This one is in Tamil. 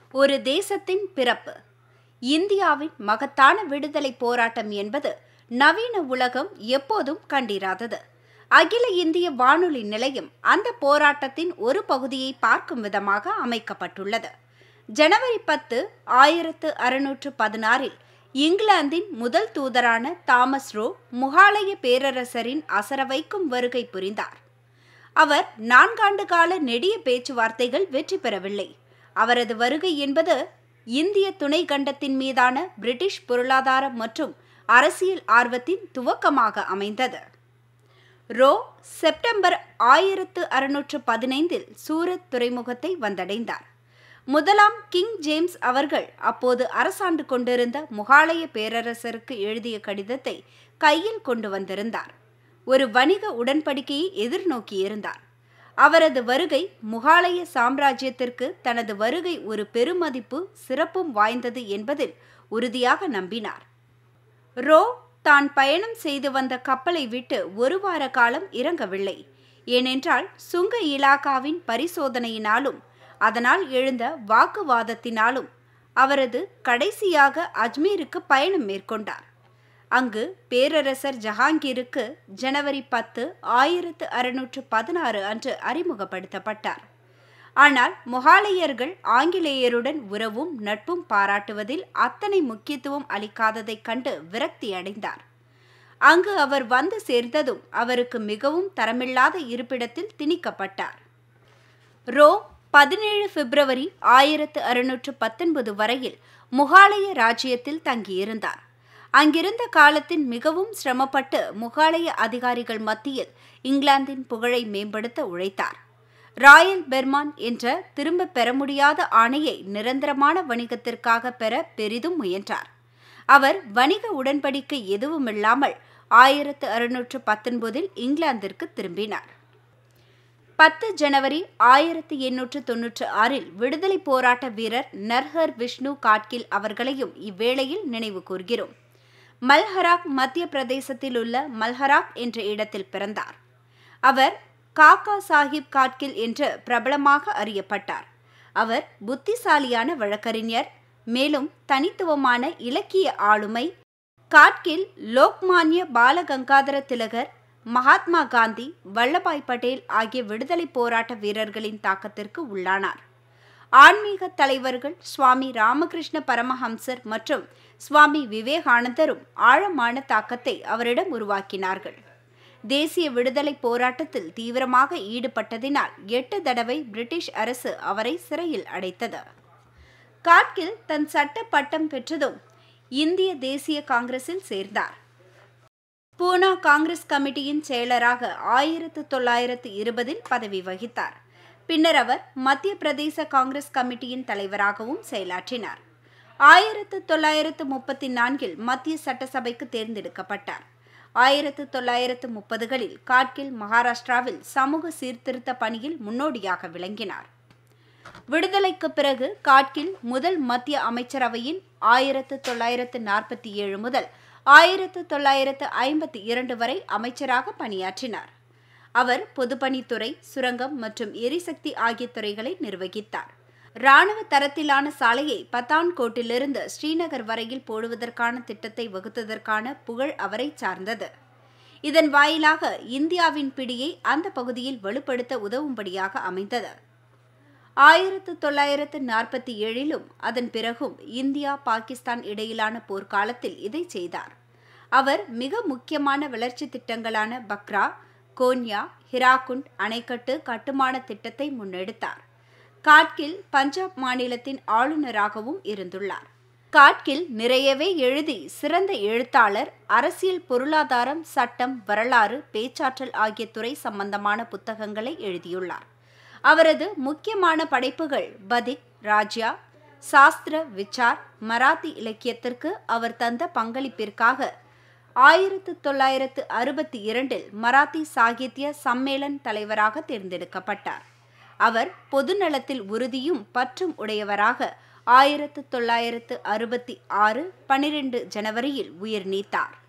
ஒரு தேசத்தின் பிறப்பு இந்தியாவின் மகத்தான விடுதலை போராட்டம் என்பது நவீன உலகம் எப்போதும் கண்டிராதது அகில இந்திய வானொலி நிலையம் அந்த போராட்டத்தின் ஒரு பகுதியை பார்க்கும் விதமாக அமைக்கப்பட்டுள்ளது ஜனவரி பத்து ஆயிரத்து அறுநூற்று பதினாறில் இங்கிலாந்தின் முதல் தூதரான தாமஸ் ரோ முகாலய பேரரசரின் அசரவைக்கும் வருகை புரிந்தார் அவர் நான்காண்டு கால நெடிய பேச்சுவார்த்தைகள் வெற்றி பெறவில்லை அவரது வருகை என்பது இந்திய துணை கண்டத்தின் மீதான பிரிட்டிஷ் பொருளாதார மற்றும் அரசியல் ஆர்வத்தின் துவக்கமாக அமைந்தது ரோ செப்டம்பர் ஆயிரத்து அறுநூற்று பதினைந்தில் சூரத் துறைமுகத்தை வந்தடைந்தார் முதலாம் கிங் ஜேம்ஸ் அவர்கள் அப்போது அரசாண்டு கொண்டிருந்த முகாலய பேரரசருக்கு எழுதிய கடிதத்தை கையில் கொண்டு வந்திருந்தார் ஒரு வணிக உடன்படிக்கையை எதிர்நோக்கியிருந்தார் அவரது வருகை முகாலய சாம்ராஜ்யத்திற்கு தனது வருகை ஒரு பெருமதிப்பு சிறப்பும் வாய்ந்தது என்பதில் உறுதியாக நம்பினார் ரோ தான் பயணம் செய்து வந்த கப்பலை விட்டு ஒரு வார காலம் இறங்கவில்லை ஏனென்றால் சுங்க இலாகாவின் பரிசோதனையினாலும் அதனால் எழுந்த வாக்குவாதத்தினாலும் அவரது கடைசியாக அஜ்மீருக்கு பயணம் மேற்கொண்டார் அங்கு பேரரசர் ஜஹாங்கீருக்கு ஜனவரி பத்து ஆயிரத்து அறுநூற்று பதினாறு அன்று அறிமுகப்படுத்தப்பட்டார் ஆனால் மொகாலயர்கள் ஆங்கிலேயருடன் உறவும் நட்பும் பாராட்டுவதில் அத்தனை முக்கியத்துவம் அளிக்காததைக் கண்டு விரக்தி அடைந்தார் அங்கு அவர் வந்து சேர்ந்ததும் அவருக்கு மிகவும் தரமில்லாத இருப்பிடத்தில் திணிக்கப்பட்டார் ரோ பதினேழு பிப்ரவரி ஆயிரத்து அறுநூற்று பத்தொன்பது வரையில் முகாலய ராஜ்யத்தில் தங்கியிருந்தார் அங்கிருந்த காலத்தின் மிகவும் சிரமப்பட்டு முகாலய அதிகாரிகள் மத்தியில் இங்கிலாந்தின் புகழை மேம்படுத்த உழைத்தார் ராயல் பெர்மான் என்ற திரும்ப பெற முடியாத ஆணையை நிரந்தரமான வணிகத்திற்காக பெற பெரிதும் முயன்றார் அவர் வணிக உடன்படிக்கை எதுவுமில்லாமல் ஆயிரத்து அறுநூற்று பத்தொன்பதில் இங்கிலாந்திற்கு திரும்பினார் பத்து ஜனவரி ஆயிரத்தி எண்ணூற்று தொன்னூற்று ஆறில் விடுதலை போராட்ட வீரர் நர்ஹர் விஷ்ணு காட்கில் அவர்களையும் இவ்வேளையில் நினைவு கூர்கிறோம் மல்ஹராக் மத்திய பிரதேசத்தில் உள்ள மல்ஹராக் என்ற இடத்தில் பிறந்தார் அவர் காக்கா சாஹிப் காட்கில் என்று பிரபலமாக அறியப்பட்டார் அவர் புத்திசாலியான வழக்கறிஞர் மேலும் தனித்துவமான இலக்கிய ஆளுமை காட்கில் லோக்மான்ய பாலகங்காதர திலகர் மகாத்மா காந்தி வல்லபாய் பட்டேல் ஆகிய விடுதலை போராட்ட வீரர்களின் தாக்கத்திற்கு உள்ளானார் ஆன்மீக தலைவர்கள் சுவாமி ராமகிருஷ்ண பரமஹம்சர் மற்றும் சுவாமி விவேகானந்தரும் ஆழமான தாக்கத்தை அவரிடம் உருவாக்கினார்கள் தேசிய விடுதலை போராட்டத்தில் தீவிரமாக ஈடுபட்டதினால் எட்டு தடவை பிரிட்டிஷ் அரசு அவரை சிறையில் அடைத்தது காட்கில் தன் சட்ட பட்டம் பெற்றதும் இந்திய தேசிய காங்கிரஸில் சேர்ந்தார் பூனா காங்கிரஸ் கமிட்டியின் செயலராக ஆயிரத்து தொள்ளாயிரத்து இருபதில் பதவி வகித்தார் பின்னர் அவர் மத்திய பிரதேச காங்கிரஸ் கமிட்டியின் தலைவராகவும் செயலாற்றினார் ஆயிரத்து தொள்ளாயிரத்து முப்பத்தி நான்கில் மத்திய சட்டசபைக்கு தேர்ந்தெடுக்கப்பட்டார் ஆயிரத்து தொள்ளாயிரத்து முப்பதுகளில் காட்கில் மகாராஷ்டிராவில் சமூக சீர்திருத்த பணியில் முன்னோடியாக விளங்கினார் விடுதலைக்கு பிறகு காட்கில் முதல் மத்திய அமைச்சரவையின் ஆயிரத்து தொள்ளாயிரத்து நாற்பத்தி ஏழு முதல் ஆயிரத்து தொள்ளாயிரத்து ஐம்பத்தி இரண்டு வரை அமைச்சராக பணியாற்றினார் அவர் பொதுப்பணித்துறை சுரங்கம் மற்றும் எரிசக்தி ஆகிய துறைகளை நிர்வகித்தார் இராணுவ தரத்திலான சாலையை பத்தான்கோட்டிலிருந்து ஸ்ரீநகர் வரையில் போடுவதற்கான திட்டத்தை வகுத்ததற்கான புகழ் அவரை சார்ந்தது இதன் வாயிலாக இந்தியாவின் பிடியை அந்த பகுதியில் வலுப்படுத்த உதவும்படியாக அமைந்தது ஆயிரத்து தொள்ளாயிரத்து நாற்பத்தி ஏழிலும் அதன் பிறகும் இந்தியா பாகிஸ்தான் இடையிலான போர்க்காலத்தில் இதை செய்தார் அவர் மிக முக்கியமான வளர்ச்சி திட்டங்களான பக்ரா கோன்யா ஹிராகுண்ட் அணைக்கட்டு கட்டுமான திட்டத்தை முன்னெடுத்தார் காட்கில் பஞ்சாப் மாநிலத்தின் ஆளுநராகவும் இருந்துள்ளார் காட்கில் நிறையவே எழுதி சிறந்த எழுத்தாளர் அரசியல் பொருளாதாரம் சட்டம் வரலாறு பேச்சாற்றல் ஆகிய துறை சம்பந்தமான புத்தகங்களை எழுதியுள்ளார் அவரது முக்கியமான படைப்புகள் பதிக் ராஜ்யா சாஸ்திர விச்சார் மராத்தி இலக்கியத்திற்கு அவர் தந்த பங்களிப்பிற்காக ஆயிரத்து தொள்ளாயிரத்து அறுபத்தி இரண்டில் மராத்தி சாகித்ய சம்மேளன் தலைவராக தேர்ந்தெடுக்கப்பட்டார் அவர் பொதுநலத்தில் உறுதியும் பற்றும் உடையவராக ஆயிரத்து தொள்ளாயிரத்து அறுபத்தி ஆறு பனிரெண்டு ஜனவரியில் உயிர் நீத்தார்